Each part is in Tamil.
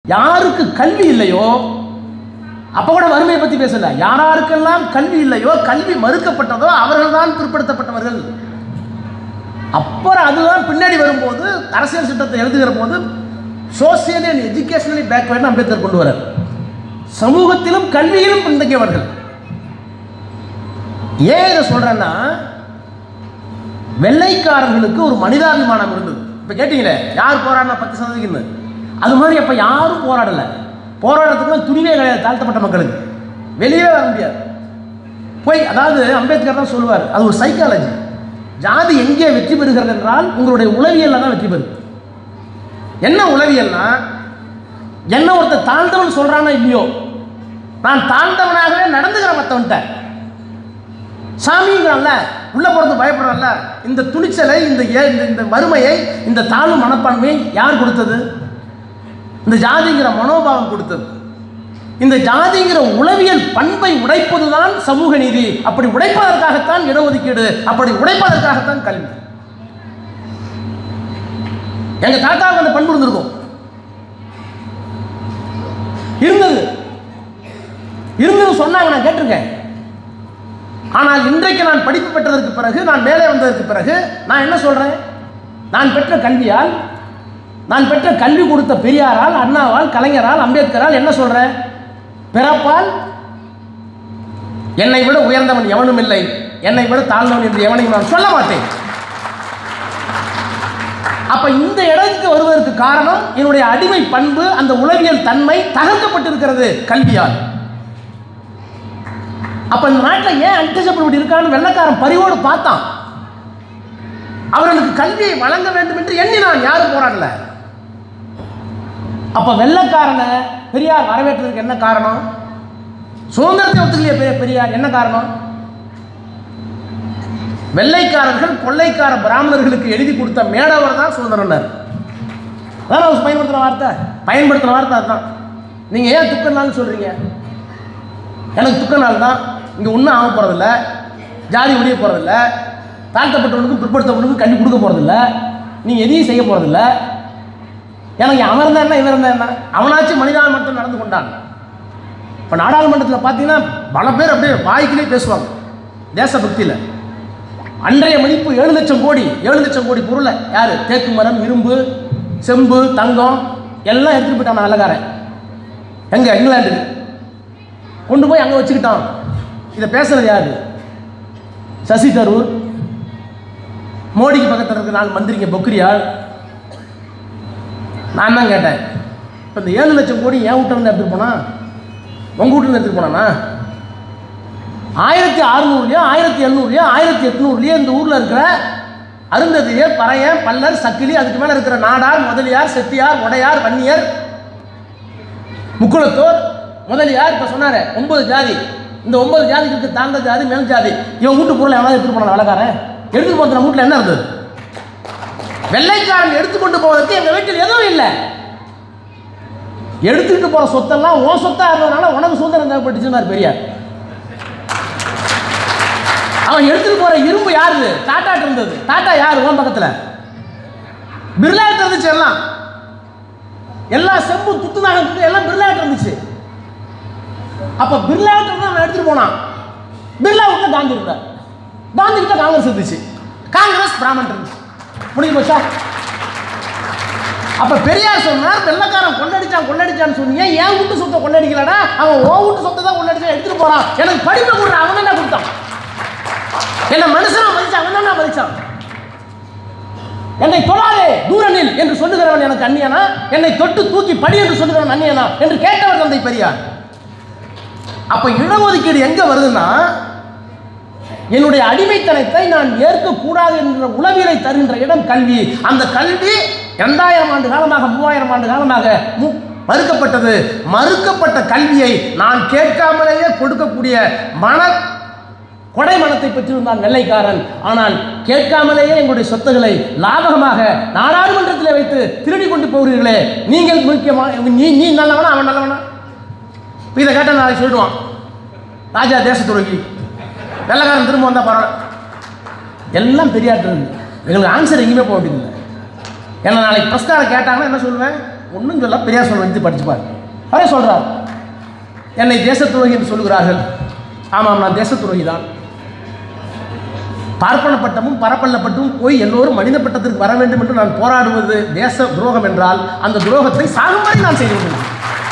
யாருக்கு கல்வி இல்லையோ அப்போ கூட வறுமையை பற்றி பேசல யாராருக்கெல்லாம் கல்வி இல்லையோ கல்வி மறுக்கப்பட்டதோ அவர்கள்தான் பிற்படுத்தப்பட்டவர்கள் அப்புறம் அதுதான் பின்னாடி வரும்போது அரசியல் சட்டத்தை எழுதுகிற போது socially and educationally backward Ambedkar கொண்டு வரார் சமூகத்திலும் கல்வியிலும் பின்தங்கியவர்கள் ஏன் இதை சொல்றேன்னா வெள்ளைக்காரர்களுக்கு ஒரு மனிதாபிமானம் இருந்தது இப்போ கேட்டீங்களே யார் போராடினா பத்து சதவீதம்னு அது மாதிரி அப்போ யாரும் போராடலை போராடுறதுக்குலாம் துணிவே கிடையாது தாழ்த்தப்பட்ட மக்களுக்கு வெளியே வர முடியாது போய் அதாவது அம்பேத்கர் தான் சொல்லுவார் அது ஒரு சைக்காலஜி ஜாதி எங்கே வெற்றி பெறுகிறது என்றால் உங்களுடைய உளவியலில் தான் வெற்றி பெறுது என்ன உளவியல்னா என்ன ஒருத்தர் தாழ்ந்தவன் சொல்றானா இல்லையோ நான் தாழ்ந்தவனாகவே நடந்துக்கிறேன் மற்றவன்ட்ட சாமிங்கிறான்ல உள்ள போறது பயப்படுறான்ல இந்த துணிச்சலை இந்த ஏ- இந்த- இந்த வறுமையை இந்த தாழ்வு மனப்பான்மையை யார் கொடுத்தது இந்த ஜாதிங்கிற மனோபாவம் கொடுத்தது இந்த ஜாதிங்கிற உளவியல் பண்பை உடைப்பதுதான் சமூக நீதி அப்படி உடைப்பதற்காகத்தான் இடஒதுக்கீடு அப்படி உடைப்பதற்காகத்தான் கல்வி எங்க தாத்தாவுக்கு அந்த பண்பு இருந்திருக்கும் இருந்தது இருந்தது சொன்னாங்க நான் கேட்டிருக்கேன் ஆனால் இன்றைக்கு நான் படிப்பு பெற்றதற்கு பிறகு நான் மேலே வந்ததற்கு பிறகு நான் என்ன சொல்றேன் நான் பெற்ற கல்வியால் நான் பெற்ற கல்வி கொடுத்த பெரியாரால் அண்ணாவால் கலைஞரால் அம்பேத்கரால் என்ன சொல்றேன் பிறப்பால் என்னை விட உயர்ந்தவன் எவனும் இல்லை என்னை விட தாழ்ந்தவன் என்று எவனையும் நான் சொல்ல மாட்டேன் அப்ப இந்த இடத்துக்கு வருவதற்கு காரணம் என்னுடைய அடிமை பண்பு அந்த உளவியல் தன்மை தகர்க்கப்பட்டிருக்கிறது கல்வியால் அப்ப இந்த நாட்டில் ஏன் அன்டச்சபிள் இப்படி இருக்கான்னு வெள்ளக்காரன் பரிவோடு பார்த்தான் அவர்களுக்கு கல்வியை வழங்க வேண்டும் என்று எண்ணினான் யாரும் போராடல அப்ப வெள்ளக்காரனை பெரியார் வரவேற்றதுக்கு என்ன காரணம் சுதந்திரத்தை ஒத்துக்கலையே பெரிய பெரியார் என்ன காரணம் வெள்ளைக்காரர்கள் கொள்ளைக்கார பிராமணர்களுக்கு எழுதி கொடுத்த மேடவர் தான் சுதந்திரனர் அதான் அவர் பயன்படுத்துகிற வார்த்தை பயன்படுத்துகிற வார்த்தை அதுதான் நீங்கள் ஏன் துக்க நாள்னு சொல்கிறீங்க எனக்கு துக்க நாள் தான் இங்கே ஒன்றும் ஆக போகிறதில்ல ஜாதி ஒழிய போகிறதில்ல தாழ்த்தப்பட்டவனுக்கும் பிற்படுத்தப்பட்டவனுக்கும் கல்வி கொடுக்க போகிறதில்ல நீங்கள் எதையும் செய்ய போகிறதில்ல எனக்கு அவன் இருந்தா என்ன இவன் இருந்தா என்ன அவனாச்சும் மனிதாபிமானத்தில் நடந்து கொண்டான் இப்போ நாடாளுமன்றத்தில் பார்த்தீங்கன்னா பல பேர் அப்படியே வாய்க்கிலே பேசுவாங்க தேசபக்தியில் அன்றைய மதிப்பு ஏழு லட்சம் கோடி ஏழு லட்சம் கோடி பொருளை யார் தேக்கு மரம் இரும்பு செம்பு தங்கம் எல்லாம் எடுத்துட்டு போயிட்டான் வெள்ளக்காரன் எங்க இங்கிலாந்துக்கு கொண்டு போய் அங்கே வச்சுக்கிட்டான் இதை பேசுறது யாரு சசி தரூர் மோடிக்கு பக்கத்தில் இருக்க நாலு மந்திரிங்க பொக்ரியால் நான் தான் கேட்டேன் இப்போ இந்த ஏழு லட்சம் கோடி என் வீட்டில் இருந்து எடுத்துட்டு போனா உங்கள் வீட்டில் இருந்து எடுத்துட்டு போனானா ஆயிரத்தி அறுநூறுலையோ ஆயிரத்தி எண்ணூறுலையோ ஆயிரத்தி எட்நூறுலையோ இந்த ஊரில் இருக்கிற அருந்ததியர் பறையன் பல்லர் சக்கிலி அதுக்கு மேலே இருக்கிற நாடார் முதலியார் செட்டியார் உடையார் வன்னியர் முக்குளத்தோர் முதலியார் இப்போ சொன்னார் ஒன்பது ஜாதி இந்த ஒன்பது ஜாதிக்கு தாழ்ந்த ஜாதி மேல் ஜாதி இவன் வீட்டு பொருளை எவனாவது எடுத்துட்டு போனான் வேலைக்காரன் எடுத்துட்டு போன நம்ம வீட்டில் என்ன இருந்தது வெள்ளைக்காரன் எடுத்துக்கொண்டு போவதற்கு எங்கள் வீட்டில் எதுவும் இல்லை எடுத்துக்கிட்டு போகிற சொத்தெல்லாம் உன் சொத்தா இருந்ததுனால உனக்கு சுதந்திரம் தேவைப்பட்டுச்சுன்னார் பெரியார் அவன் எடுத்துட்டு போற இரும்பு யாருது டாட்டாட்டு இருந்தது டாட்டா யாரு உன் பக்கத்துல பிர்லாட்டு இருந்துச்சு எல்லாம் எல்லா செம்பு துத்துனாக இருந்தது எல்லாம் பிர்லாட்டு இருந்துச்சு அப்ப பிர்லாட்டு தான் அவன் எடுத்துட்டு போனான் பிர்லா விட்ட காந்தி இருந்தார் காந்தி கிட்ட காங்கிரஸ் இருந்துச்சு காங்கிரஸ் பிராமன் இருந்துச்சு முடிஞ்சு போச்சா அப்ப பெரியார் சொன்னார் வெள்ளக்காரன் கொள்ளடிச்சான் கொள்ளடிச்சான்னு சொன்னீங்க என் வீட்டு சொத்தை கொள்ளடிக்கலடா அவன் உன் வீட்டு சொத்தை தான் கொள்ளடிச்சான் எடுத்துட்டு போறான் எனக்கு படிப்பை கொடுற அவன் என்ன கொடுத்தான் என்ன மனுஷனா மதிச்சான் அவன் தான் மதிச்சான் என்னை தொடாதே தூரனில் என்று சொல்லுகிறவன் எனக்கு அந்நியனா என்னை தொட்டு தூக்கி படி என்று சொல்லுகிறவன் அந்நியனா என்று கேட்டவர் தந்தை பெரியார் அப்ப இடஒதுக்கீடு எங்க வருதுன்னா என்னுடைய அடிமைத்தனத்தை நான் ஏற்கக்கூடாது என்ற உளவியலை தருகின்ற இடம் கல்வி அந்த கல்வி இரண்டாயிரம் ஆண்டு காலமாக மூவாயிரம் ஆண்டு காலமாக மு- மறுக்கப்பட்டது மறுக்கப்பட்ட கல்வியை நான் கேட்காமலேயே கொடுக்கக்கூடிய மன கொடை மனத்தை பெற்றிருந்தான் வெள்ளைக்காரன் ஆனால் கேட்காமலேயே எங்களுடைய சொத்துக்களை லாபகமாக நாடாளுமன்றத்தில் வைத்து திருடி கொண்டு போகிறீர்களே நீங்கள் முக்கியமா நீ நீ நல்லவனா அவன் நல்லவனா இப்ப இதை கேட்டால் நாளைக்கு சொல்லிடுவான் ராஜா தேச துரோகி வெள்ளக்காரன் திரும்ப வந்தால் பரவாயில்ல எல்லாம் பெரியாட்டு இருக்கு எங்களுக்கு ஆன்சர் எங்கேயுமே போக வேண்டியதில்லை ஏன்னா நாளைக்கு பிரஸ்காரை கேட்டாங்கன்னா என்ன சொல்லுவேன் ஒன்றும் சொல்ல பெரியார் சொல்ல வந்து படிச்சுப்பார் அவரே சொல்கிறார் என்னை தேச துரோகி என்று சொல்கிறார்கள் ஆமாம் நான் தேச துரோகி தான் பார்ப்பன பட்டமும் பரப்பல்ல பட்டமும் போய் எல்லோரும் மனித பட்டத்திற்கு வர வேண்டும் என்று நான் போராடுவது தேச துரோகம் என்றால் அந்த துரோகத்தை சாகும் வரை நான் செய்ய வேண்டும்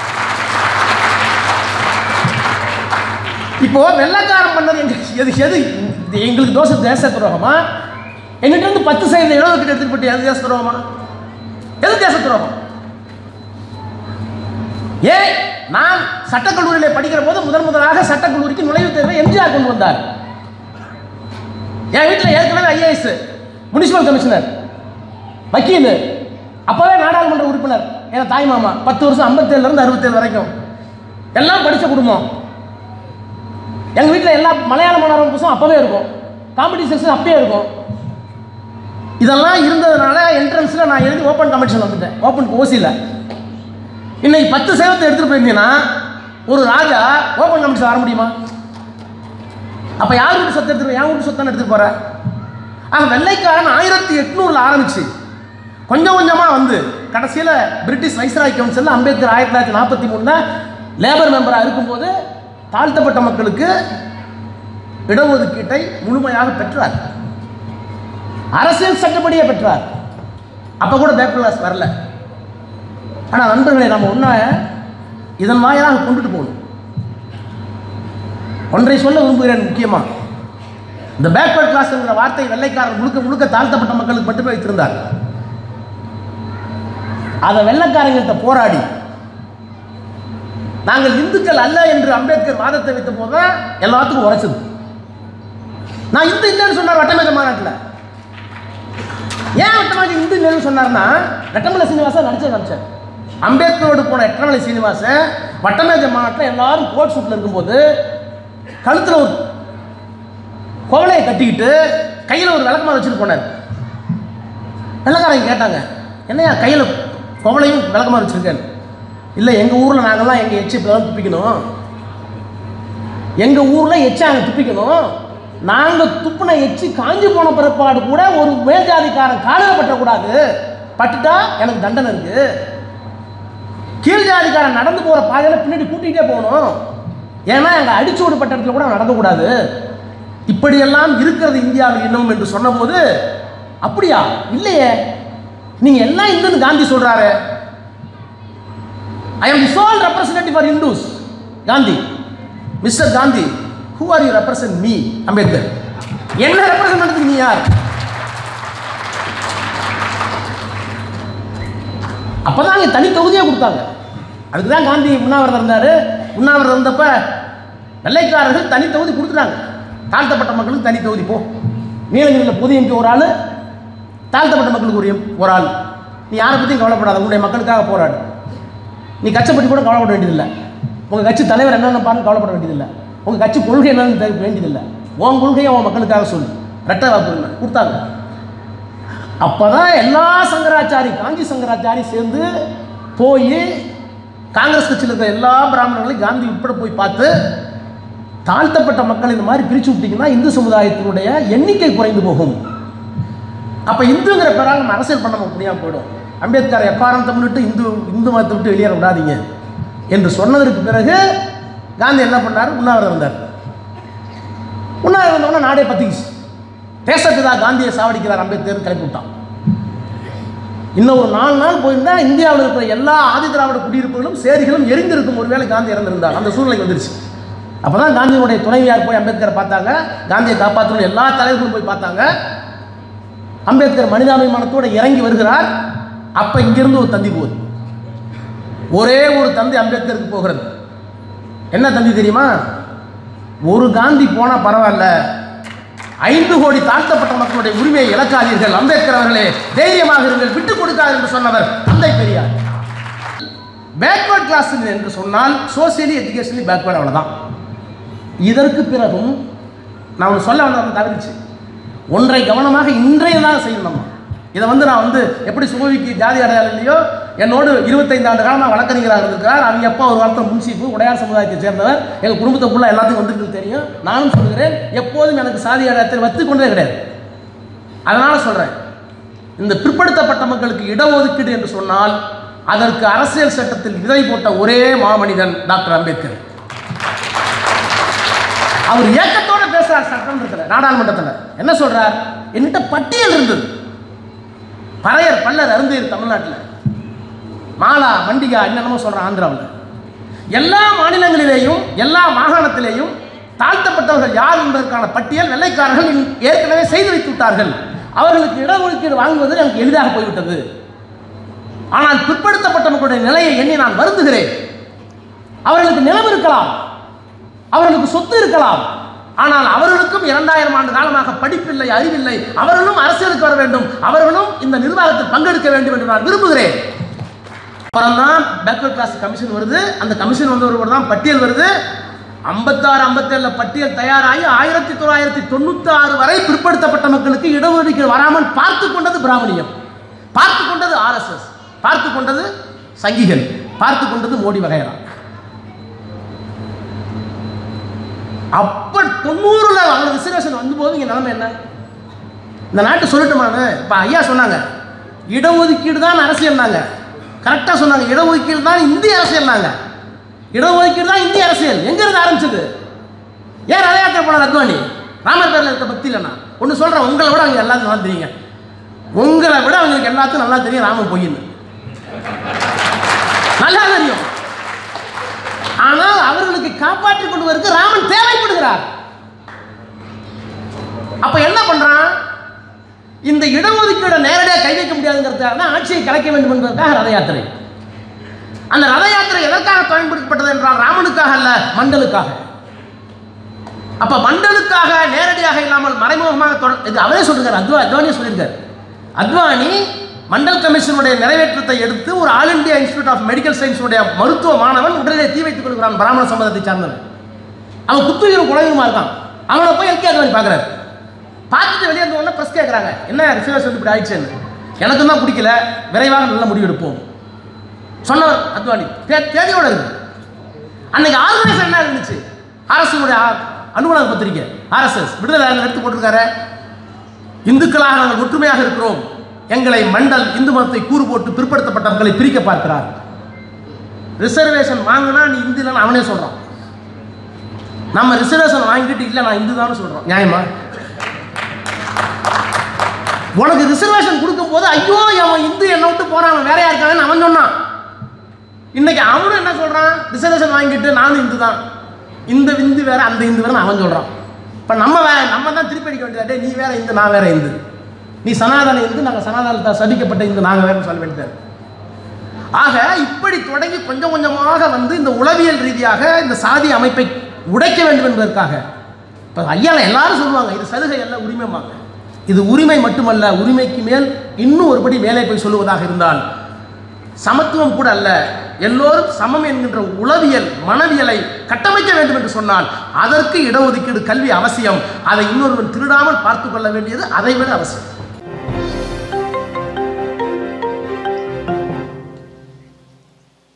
இப்போ வெள்ளக்காரன் பண்ணது எங்க எது எது இது எங்களுக்கு தோசை தேச துரோகமா எங்கிட்ட இருந்து பத்து சதவீத இடஒதுக்கீடு எடுத்துட்டு போட்டு எது தேச துரோகமா எது தேச துரோகம் ஏன் நான் சட்டக்கல்லூரியில் படிக்கிற போது முதன் முதலாக சட்டக்கல்லூரிக்கு நுழைவுத் தேர்வை எம்ஜிஆர் கொண்டு வந்தார் என் வீட்டில் ஏற்கனவே ஐஏஎஸ் முனிசிபல் கமிஷனர் வக்கீல் அப்போவே நாடாளுமன்ற உறுப்பினர் என் தாய் மாமா பத்து வருஷம் ஐம்பத்தேழுலேருந்து அறுபத்தேழு வரைக்கும் எல்லாம் படித்த குடும்பம் எங்கள் வீட்டில் எல்லா மலையாள மனோரம புதுசும் அப்போவே இருக்கும் காமெடி செக்ஷன் அப்பயே இருக்கும் இதெல்லாம் இருந்ததுனால என்ட்ரன்ஸில் நான் எழுதி ஓப்பன் காம்படிஷன் வந்துட்டேன் ஓப்பன் ஓசியில் இன்னைக்கு பத்து சேவத்தை எடுத்துகிட்டு போயிருந்தீங்கன்னா ஒரு ராஜா ஓப்பன் காம்படிஷன் வர முடியுமா அப்போ யார் வீட்டு சொத்தை எடுத்துட்டு என் வீட்டு சொத்தை எடுத்துட்டு போற ஆக வெள்ளைக்காரன் ஆயிரத்தி எட்நூறில் ஆரம்பிச்சு கொஞ்சம் கொஞ்சமாக வந்து கடைசியில் பிரிட்டிஷ் வைஸ்ராய் கவுன்சிலில் அம்பேத்கர் ஆயிரத்தி தொள்ளாயிரத்தி நாற்பத்தி மூணில் லேபர் மெம்பராக இருக்கும்போது தாழ்த்தப்பட்ட மக்களுக்கு இடஒதுக்கீட்டை முழுமையாக பெற்றார் அரசியல் சட்டப்படியே பெற்றார் அப்போ கூட பேக் கிளாஸ் வரல ஆனால் நண்பர்களே நம்ம ஒன்றை இதன் வாயிலாக கொண்டுட்டு போகணும் ஒன்றை சொல்ல விரும்புகிறேன் முக்கியமா இந்த பேக்வர்ட் கிளாஸ்ங்கிற வார்த்தை வெள்ளைக்காரர் முழுக்க முழுக்க தாழ்த்தப்பட்ட மக்களுக்கு மட்டுமே வைத்திருந்தார் அதை வெள்ளைக்காரங்கள்ட்ட போராடி நாங்கள் இந்துக்கள் அல்ல என்று அம்பேத்கர் வாதத்தை வைத்த போது தான் எல்லாத்துக்கும் உரைச்சது நான் இந்து இல்லைன்னு சொன்னார் வட்டமேஜ மாநாட்டில் ஏன் வட்டமேஜ இந்து இல்லைன்னு சொன்னார்னா ரெட்டமலை சீனிவாசன் நடிச்ச காமிச்சார் அம்பேத்கரோடு போன எட்டமலை சீனிவாசன் வட்டமேஜ மாநாட்டில் எல்லாரும் கோட் சூட்டில் இருக்கும்போது கழுத்தில் ஒரு குவளையை கட்டிக்கிட்டு கையில் ஒரு விளக்கமாக வச்சுட்டு போனார் வெள்ளக்காரங்க கேட்டாங்க என்னையா கையில் குவளையும் விளக்கமாக வச்சுருக்கேன் இல்லை எங்கள் ஊரில் நாங்கள்லாம் எங்கள் எச்சு இப்படி தான் துப்பிக்கணும் எங்கள் ஊரில் எச்சை அங்கே துப்பிக்கணும் நாங்கள் துப்புன எச்சு காஞ்சி போன பிறப்பாடு கூட ஒரு மேல்ஜாதிக்காரன் காலில் பற்றக்கூடாது பட்டுட்டா எனக்கு தண்டனை இருக்குது கீழ் ஜாதிக்காரன் நடந்து போகிற பாதையில் பின்னாடி கூட்டிகிட்டே போகணும் ஏன்னா அங்கே அடிச்சு விடப்பட்ட இடத்துல கூட நடக்கக்கூடாது இப்படியெல்லாம் இருக்கிறது இந்தியாவில் இன்னும் என்று சொன்னபோது அப்படியா இல்லையே நீங்கள் எல்லாம் இந்துன்னு காந்தி சொல்கிறாரு I am the sole representative for Hindus Gandhi mister Gandhi who are you represent me Ambedkar என்ன ரெப்ரசன்ட் பண்ணுறதுக்கு நீ யார் அப்பதான் இங்க தனி தொகுதியே கொடுத்தாங்க அதுக்கு தான் காந்தி உண்ணாவிரதம் இருந்தார் உண்ணாவிரதம் இருந்தப்ப வெள்ளைக்காரர்கள் தனி தொகுதி கொடுத்துட்டாங்க தாழ்த்தப்பட்ட மக்களுக்கு தனி தொகுதி போ நீலகிரியில் பொது எம்பி ஒரு ஆள் தாழ்த்தப்பட்ட மக்களுக்கு ஒரு எம்- ஒரு ஆள் நீ யாரை பற்றியும் கவலைப்படாத உன்னுடைய மக்களுக்காக போராடு நீ கட்சி பற்றி கூட கவலைப்பட வேண்டியதில்லை உங்கள் கட்சி தலைவர் என்னென்ன பாருன்னு கவலைப்பட வேண்டியதில்லை உங்கள் கட்சி கொள்கை என்னன்னு தெரிய வேண்டியதில்லை உன் கொள்கையை உன் மக்களுக்காக சொல்லு ரெட்டை வாக்குரிமை கொடுத்தாங்க அப்பதான் எல்லா சங்கராச்சாரி காஞ்சி சங்கராச்சாரி சேர்ந்து போய் காங்கிரஸ் கட்சியில் இருக்கிற எல்லா பிராமணர்களையும் காந்தி உட்பட போய் பார்த்து தாழ்த்தப்பட்ட மக்கள் இந்த மாதிரி பிரிச்சு விட்டீங்கன்னா இந்து சமுதாயத்தினுடைய எண்ணிக்கை குறைந்து போகும் அப்போ இந்துங்கிற பேரால் நம்ம அரசியல் பண்ண முடியாமல் போயிடும் அம்பேத்கர் எக்காரணத்தை முன்னிட்டு இந்து இந்து மதத்தை விட்டு வெளியேற விடாதீங்க என்று சொன்னதற்கு பிறகு காந்தி என்ன பண்ணார் உண்ணாவிரதம் இருந்தார் உண்ணாவிரதம் இருந்தவொடனே நாடே பத்திக்கிச்சு தேசப்பிதா காந்தியை சாவடிக்கிறார் அம்பேத்கர் கிளப்பி விட்டான் இன்னும் ஒரு நாலு நாள் போயிருந்தா இந்தியாவில் இருக்கிற எல்லா ஆதி திராவிட குடியிருப்புகளும் சேரிகளும் எரிந்திருக்கும் ஒருவேளை காந்தி இறந்திருந்தார் அந்த சூழ்நிலை வந்துருச்சு அப்பதான் காந்தியினுடைய துணைவியார் போய் அம்பேத்கரை பார்த்தாங்க காந்தியை காப்பாற்றணும் எல்லா தலைவர்களும் போய் பார்த்தாங்க அம்பேத்கர் மனிதாபிமானத்தோடு இறங்கி வருகிறார் அப்ப இங்கிருந்து ஒரு தந்தி போகுது ஒரே ஒரு தந்தி அம்பேத்கருக்கு போகிறது என்ன தந்தி தெரியுமா ஒரு காந்தி போனா பரவாயில்ல ஐந்து கோடி தாழ்த்தப்பட்ட மக்களுடைய உரிமையை இழக்காதீர்கள் அம்பேத்கர் அவர்களே தைரியமாக இருங்கள் விட்டுக் கொடுக்காது என்று சொன்னவர் தந்தை பெரியார் பேக்வர்ட் கிளாஸ் என்று சொன்னால் சோசியலி எஜுகேஷனலி பேக்வர்ட் அவ்வளவுதான் இதற்கு பிறகும் நான் ஒன்று சொல்ல வந்த தவிர்த்து ஒன்றை கவனமாக இன்றைய தான் செய்யணும் நம்ம இதை வந்து நான் வந்து எப்படி சுகவிக்கு ஜாதி அடையாளம் இல்லையோ என்னோடு இருபத்தைந்து ஆண்டு காலமாக வழக்கறிஞராக இருந்திருக்கார் அவங்க அப்பா ஒரு காலத்தில் முன்சீப்பு உடையார் சமுதாயத்தை சேர்ந்தவர் எங்கள் குடும்பத்துக்குள்ள எல்லாத்துக்கும் வந்துருக்கு தெரியும் நானும் சொல்கிறேன் எப்போதும் எனக்கு சாதி அடையாளத்தில் வத்து கொண்டே கிடையாது அதனால் சொல்கிறேன் இந்த பிற்படுத்தப்பட்ட மக்களுக்கு இடஒதுக்கீடு என்று சொன்னால் அதற்கு அரசியல் சட்டத்தில் விதை போட்ட ஒரே மாமனிதன் டாக்டர் அம்பேத்கர் அவர் ஏக்கத்தோட பேசுறார் சட்டமன்றத்தில் நாடாளுமன்றத்தில் என்ன சொல்றார் என்கிட்ட பட்டியல் இருந்தது பறையர் பல்லர் அருந்தீர் தமிழ்நாட்டில் மாலா மண்டிகா என்னென்னமோ சொல்றான் ஆந்திராவில் எல்லா மாநிலங்களிலேயும் எல்லா மாகாணத்திலேயும் தாழ்த்தப்பட்டவர்கள் யார் என்பதற்கான பட்டியல் வெள்ளைக்காரர்கள் இன்- ஏற்கனவே செய்து வைத்து விட்டார்கள் அவர்களுக்கு இடஒதுக்கீடு வாங்குவது எனக்கு எளிதாக போய்விட்டது ஆனால் பிற்படுத்தப்பட்ட மக்களுடைய நிலையை எண்ணி நான் வருந்துகிறேன் அவர்களுக்கு நிலம் இருக்கலாம் அவர்களுக்கு சொத்து இருக்கலாம் ஆனால் அவர்களுக்கும் இரண்டாயிரம் ஆண்டு காலமாக படிப்பில்லை அறிவில்லை அவர்களும் அரசியலுக்கு வர வேண்டும் அவர்களும் இந்த நிர்வாகத்தில் பங்கெடுக்க வேண்டும் என்று நான் விரும்புகிறேன் அப்புறம் தான் பேக்வர்ட் கிளாஸ் கமிஷன் வருது அந்த கமிஷன் வந்த ஒரு தான் பட்டியல் வருது ஐம்பத்தாறு ஐம்பத்தேழுல பட்டியல் தயாராகி ஆயிரத்தி தொள்ளாயிரத்தி தொண்ணூத்தி ஆறு வரை பிற்படுத்தப்பட்ட மக்களுக்கு இடஒதுக்கீடு வராமல் பார்த்து கொண்டது பிராமணியம் பார்த்து கொண்டது ஆர்எஸ்எஸ் பார்த்து கொண்டது சங்கிகள் பார்த்து கொண்டது மோடி வகைரா அப்ப தொண்ணூறுல அவங்க ரிசர்வேஷன் வந்தபோது இங்க நிலைமை என்ன இந்த நாட்டு சொல்லட்டுமான்னு இப்போ ஐயா சொன்னாங்க இடஒதுக்கீடு தான் அரசியல்னாங்க கரெக்டாக சொன்னாங்க இடஒதுக்கீடு தான் இந்திய அரசியல்னாங்க இடஒதுக்கீடு தான் இந்திய அரசியல் எங்கேருந்து ஆரம்பிச்சது ஏன் ரத யாத்திரை போனார் அத்வானி ராமர் பேரில் இருக்க பக்தி இல்லைண்ணா ஒன்று சொல்கிறேன் உங்களை விட அவங்க எல்லாத்துக்கும் நல்லா தெரியுங்க உங்களை விட அவங்களுக்கு எல்லாத்துக்கும் நல்லா தெரியும் ராமன் பொய்ன்னு நல்லா தெரியும் ஆனால் அவர்களுக்கு காப்பாற்றிக் கொண்டு வருவதற்கு ராமன் தேவைப்படுகிறார் அப்ப என்ன பண்றான் இந்த இடஒதுக்கீடு நேரடியாக கை வைக்க முடியாதுங்கிறதுக்காக தான் ஆட்சியை கலைக்க வேண்டும் என்பதற்காக ரத யாத்திரை அந்த ரத யாத்திரை எதற்காக பயன்படுத்தப்பட்டது என்றால் ராமனுக்காக அல்ல மண்டலுக்காக அப்ப மண்டலுக்காக நேரடியாக இல்லாமல் மறைமுகமாக தொடர் இது அவரே சொல்லிருக்காரு அத்வா அத்வானியே சொல்லியிருக்காரு அத்வானி மண்டல் கமிஷனுடைய நிறைவேற்றத்தை எடுத்து ஒரு All India Institute of Medical சயின்ஸுடைய மருத்துவ மாணவன் உடனே தீ வைத்துக் கொள்கிறான் பிராமண சம்பந்தத்தை சார்ந்தவன் அவன் குத்துயிரும் குழந்தையுமா இருக்கான் அவனை போய் எல்கே அத்வானி பார்க்குறாரு பார்த்துட்டு வெளியே இருந்த உடனே ப்ரெஸ் கேட்குறாங்க என்ன ரிசர்வேஷன் இப்படி ஆயிடுச்சுன்னு எனக்கும் தான் பிடிக்கல விரைவாக நல்ல முடிவு எடுப்போம் சொன்னவர் அத்வானி தே- தேதியோட இருக்கு அன்னைக்கு ஆர்கனைசர் என்ன இருந்துச்சு அரசுடைய அலுவலக பத்திரிக்கை ஆர்எஸ்எஸ் விடுதலை அரங்கர் எடுத்து போட்டிருக்காரு இந்துக்களாக நாங்கள் ஒற்றுமையாக இருக்கிறோம் எங்களை மண்டல் இந்து மதத்தை கூறு போட்டு பிற்படுத்தப்பட்ட மக்களை பிரிக்க பார்க்கிறார் ரிசர்வேஷன் வாங்கினா நீ இந்து இல்லைன்னு அவனே சொல்றான் நம்ம ரிசர்வேஷன் வாங்கிட்டு இல்லை நான் இந்து தான் சொல்றோம் நியாயமா உனக்கு ரிசர்வேஷன் கொடுக்கும்போது ஐயோ அவன் இந்து என்னை விட்டு போறான் அவன் வேற யாருக்கானு அவன் சொன்னான் இன்னைக்கு அவனும் என்ன சொல்றான் ரிசர்வேஷன் வாங்கிட்டு நானும் இந்து தான் இந்த இந்து வேற அந்த இந்து வேற அவன் சொல்றான் இப்ப நம்ம வேற நம்ம தான் திருப்பி அடிக்க வேண்டியதா டேய், நீ வேற இந்து நான் வேற இந்து நீ சனாதன இந்து நாங்கள் சனாதனத்தை சபிக்கப்பட்ட இந்து நாங்கள் வேற சொல்ல வேண்டியது ஆக இப்படி தொடங்கி கொஞ்சம் கொஞ்சமாக வந்து இந்த உளவியல் ரீதியாக இந்த சாதி அமைப்பை உடைக்க வேண்டும் என்பதற்காக இப்போ ஐயால எல்லாரும் சொல்லுவாங்க இது சலுகை அல்ல உரிமைமாங்க இது உரிமை மட்டுமல்ல உரிமைக்கு மேல் இன்னும் ஒருபடி மேலே போய் சொல்லுவதாக இருந்தால் சமத்துவம் கூட அல்ல எல்லோரும் சமம் என்கின்ற உளவியல் மனவியலை கட்டமைக்க வேண்டும் என்று சொன்னால் அதற்கு இடஒதுக்கீடு கல்வி அவசியம் அதை இன்னொருவன் திருடாமல் பார்த்து கொள்ள வேண்டியது அதை விட அவசியம்